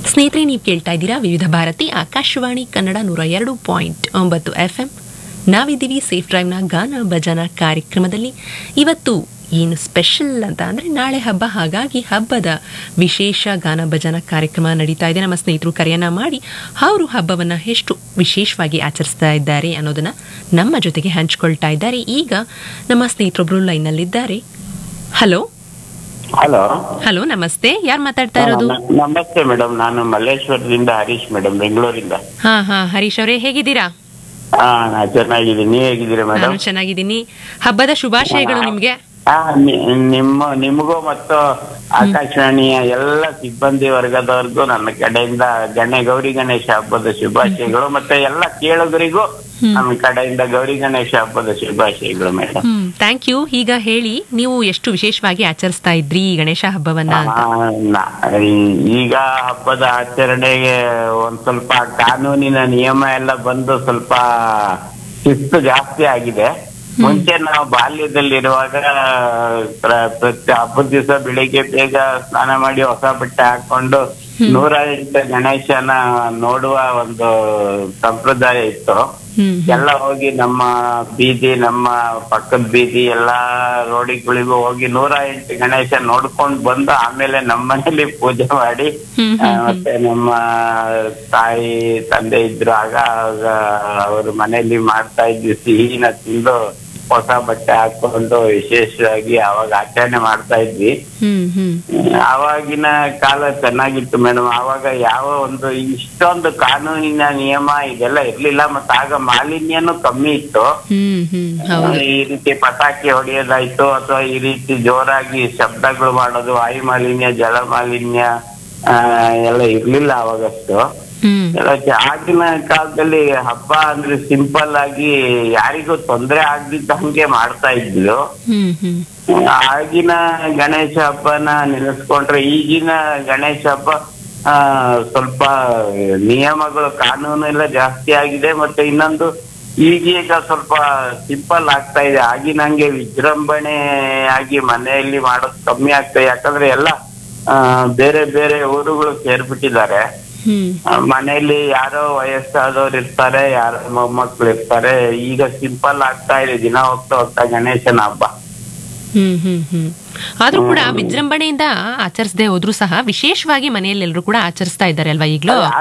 ಸ್ನೇಹಿತರೆ ನೀವು ಕೇಳ್ತಾ ಇದ್ದೀರಾ ವಿವಿಧ ಭಾರತಿ ಆಕಾಶವಾಣಿ ಕನ್ನಡ ನೂರ ಎರಡು ಪಾಯಿಂಟ್ ಒಂಬತ್ತು ಎಫ್ ಎಂ ನಾವಿದ್ದೀವಿ ಸೇಫ್ ಡ್ರೈವ್ನ ಗಾನ ಭಜನ ಕಾರ್ಯಕ್ರಮದಲ್ಲಿ ಇವತ್ತು ಏನು ಸ್ಪೆಷಲ್ ಅಂತ ಅಂದರೆ ನಾಳೆ ಹಬ್ಬ ಹಾಗಾಗಿ ಹಬ್ಬದ ವಿಶೇಷ ಗಾನ ಭಜನ ಕಾರ್ಯಕ್ರಮ ನಡೀತಾ ಇದೆ ನಮ್ಮ ಸ್ನೇಹಿತರು ಕರೆಯನ್ನ ಮಾಡಿ ಅವರು ಹಬ್ಬವನ್ನು ಎಷ್ಟು ವಿಶೇಷವಾಗಿ ಆಚರಿಸ್ತಾ ಇದ್ದಾರೆ ಅನ್ನೋದನ್ನ ನಮ್ಮ ಜೊತೆಗೆ ಹಂಚ್ಕೊಳ್ತಾ ಇದ್ದಾರೆ ಈಗ ನಮ್ಮ ಸ್ನೇಹಿತರೊಬ್ರು ಲೈನಲ್ಲಿದ್ದಾರೆ ಹಲೋ ಹಲೋ ಹಲೋ ನಮಸ್ತೆ ಯಾರು ಮಾತಾಡ್ತಾ ಇರೋದು ನಮಸ್ತೆ ಮೇಡಮ್ ನಾನು ಮಲ್ಲೇಶ್ವರದಿಂದ ಹರೀಶ್ ಮೇಡಮ್ ಬೆಂಗಳೂರಿಂದ ಹಾ ಹಾ ಹರೀಶ್ ಅವರೇ ಹೇಗಿದ್ದೀರಾ ಹಾ ನಾ ಚೆನ್ನಾಗಿದ್ದೀನಿ ನೀವ್ ಹೇಗಿದ್ದೀರಾ ಮೇಡಮ್ ನಾನು ಚೆನ್ನಾಗಿದ್ದೀನಿ ಹಬ್ಬದ ಶುಭಾಶಯಗಳು ನಿಮ್ಗೆ ಹಾ ನಿ- ನಿಮ್ಮ ನಿಮಗೂ ಮತ್ತು ಆಕಾಶವಾಣಿಯ ಎಲ್ಲ ಸಿಬ್ಬಂದಿ ವರ್ಗದವರಿಗೂ ನನ್ನ ಕಡೆಯಿಂದ ಗಣೆ ಗೌರಿ ಗಣೇಶ ಹಬ್ಬದ ಶುಭಾಶಯಗಳು ಮತ್ತೆ ಎಲ್ಲ ಕೇಳುಗರಿಗೂ ನನ್ನ ಕಡೆಯಿಂದ ಗೌರಿ ಗಣೇಶ ಹಬ್ಬದ ಶುಭಾಶಯಗಳು ಮೇಡಮ್ ಹ್ಮ್ ಥ್ಯಾಂಕ್ ಯು ಈಗ ಹೇಳಿ ನೀವು ಎಷ್ಟು ವಿಶೇಷವಾಗಿ ಆಚರಿಸ್ತಾ ಇದ್ರಿ ಈ ಗಣೇಶ ಹಬ್ಬವನ್ನ ಅಂತ ಆ, ನ- ಈ- ಈಗ ಹಬ್ಬದ ಆಚರಣೆಗೆ ಒಂದ್ ಸ್ವಲ್ಪ ಕಾನೂನಿನ ನಿಯಮ ಎಲ್ಲ ಬಂದು ಸ್ವಲ್ಪ ಶಿಸ್ತು ಜಾಸ್ತಿ ಆಗಿದೆ ಮುಂಚೆ ನಾವು ಬಾಲ್ಯದಲ್ಲಿರುವಾಗ ಪ್ರ- ಪ್ರತಿ ಹಬ್ಬದ ದಿವಸ ಬೆಳಿಗ್ಗೆ ಬೇಗ ಸ್ನಾನ ಮಾಡಿ ಹೊಸ ಬಟ್ಟೆ ಹಾಕೊಂಡು ನೂರ ಎಂಟು ಗಣೇಶನ ನೋಡುವ ಒಂದು ಸಂಪ್ರದಾಯ ಇತ್ತು ಹ್ಮ್ ಎಲ್ಲ ಹೋಗಿ ನಮ್ಮ ಬೀದಿ ನಮ್ಮ ಪಕ್ಕದ ಬೀದಿ ಎಲ್ಲಾ ರೋಡಿಗಳಿಗೂ ಹೋಗಿ ನೂರ ಎಂಟು ಗಣೇಶ ನೋಡ್ಕೊಂಡ್ ಬಂದು ಆಮೇಲೆ ನಮ್ಮ ಮನೇಲಿ ಪೂಜೆ ಮಾಡಿ ಹ್ಮ್, ಆ, ಮತ್ತೆ ನಮ್ಮ ತಾಯಿ ತಂದೆ ಇದ್ರು ಆಗ ಆಗ ಅವ್ರ ಮನೇಲಿ ಮಾಡ್ತಾ ಇದ್ವಿ ಸಿಹಿನ ತಿಂದು ಹೊಸ ಬಟ್ಟೆ ಹಾಕೊಂಡು ವಿಶೇಷವಾಗಿ ಅವಾಗ ಆಚರಣೆ ಮಾಡ್ತಾ ಇದ್ವಿ ಹ್ಮ್ ಹ್ಮ್ ಆವಾಗಿನ ಕಾಲ ಚೆನ್ನಾಗಿತ್ತು ಮೇಡಮ್ ಆವಾಗ ಯಾವ ಒಂದು ಇಷ್ಟೊಂದು ಕಾನೂನಿನ ನಿಯಮ ಇದೆಲ್ಲ ಇರ್ಲಿಲ್ಲ ಮತ್ತೆ ಆಗ ಮಾಲಿನ್ಯನೂ ಕಮ್ಮಿ ಇತ್ತು ಹ್ಮ್ ಹ್ಮ್ ಹೌದು ಈ ರೀತಿ ಪಟಾಕಿ ಹೊಡೆಯೋದಾಯ್ತು ಅಥವಾ ಈ ರೀತಿ ಜೋರಾಗಿ ಶಬ್ದಗಳು ಮಾಡೋದು ವಾಯು ಮಾಲಿನ್ಯ ಜಲ ಮಾಲಿನ್ಯ ಆ, ಎಲ್ಲ ಇರ್ಲಿಲ್ಲ ಅವಾಗಷ್ಟು ಹ್ಮ್ ಎಲ್ಲ ಚ- ಆಗಿನ ಕಾಲದಲ್ಲಿ ಹಬ್ಬ ಅಂದ್ರೆ ಸಿಂಪಲ್ ಆಗಿ ಯಾರಿಗೂ ತೊಂದರೆ ಆಗ್ದಿದ್ದಂಗೆ ಮಾಡ್ತಾ ಇದ್ರು ಹ್ಮ್ ಹ್ಮ್ ಆಗಿನ ಗಣೇಶ ಹಬ್ಬನ ನೆನೆಸ್ಕೊಂಡ್ರೆ ಈಗಿನ ಗಣೇಶ ಹಬ್ಬ ಆ ಸ್ವಲ್ಪ ನಿಯಮಗಳು ಕಾನೂನು ಎಲ್ಲ ಜಾಸ್ತಿ ಆಗಿದೆ ಮತ್ತೆ ಇನ್ನೊಂದು ಈಗೀಗ ಸ್ವಲ್ಪ ಸಿಂಪಲ್ ಆಗ್ತಾ ಇದೆ ಆಗಿನಂಗೆ ವಿಜೃಂಭಣೆ ಆಗಿ ಮನೆಯಲ್ಲಿ ಮಾಡೋದು ಕಮ್ಮಿ ಆಗ್ತಾ ಇದೆ ಯಾಕಂದ್ರೆ ಎಲ್ಲ ಆ, ಬೇರೆ ಬೇರೆ ಊರುಗಳು ಸೇರ್ಬಿಟ್ಟಿದ್ದಾರೆ ಹ್ಮ್ ಆ, ಮನೆಯಲ್ಲಿ ಯಾರೋ ವಯಸ್ಸಾದವ್ರು ಇರ್ತಾರೆ ಯಾರೋ ಮೊಮ್ಮಕ್ಳು ಇರ್ತಾರೆ ಈಗ ಸಿಂಪಲ್ ಆಗ್ತಾ ಇದೆ ದಿನ ಹೋಗ್ತಾ ಹೋಗ್ತಾ ಗಣೇಶನ ಹಬ್ಬ ಹ್ಮ್ ಹ್ಮ್ ಹ್ಮ್ ಆದ್ರೂ ಕೂಡ ವಿಜೃಂಭಣೆಯಿಂದ ಆಚರಿಸದೆ ಹೋದ್ರು ಸಹ ವಿಶೇಷವಾಗಿ ಮನೆಯಲ್ಲಿ ಎಲ್ಲರೂ ಕೂಡ ಆಚರಿಸ್ತಾ ಇದ್ದಾರೆ ಅಲ್ವಾ ಈಗ್ಲೂ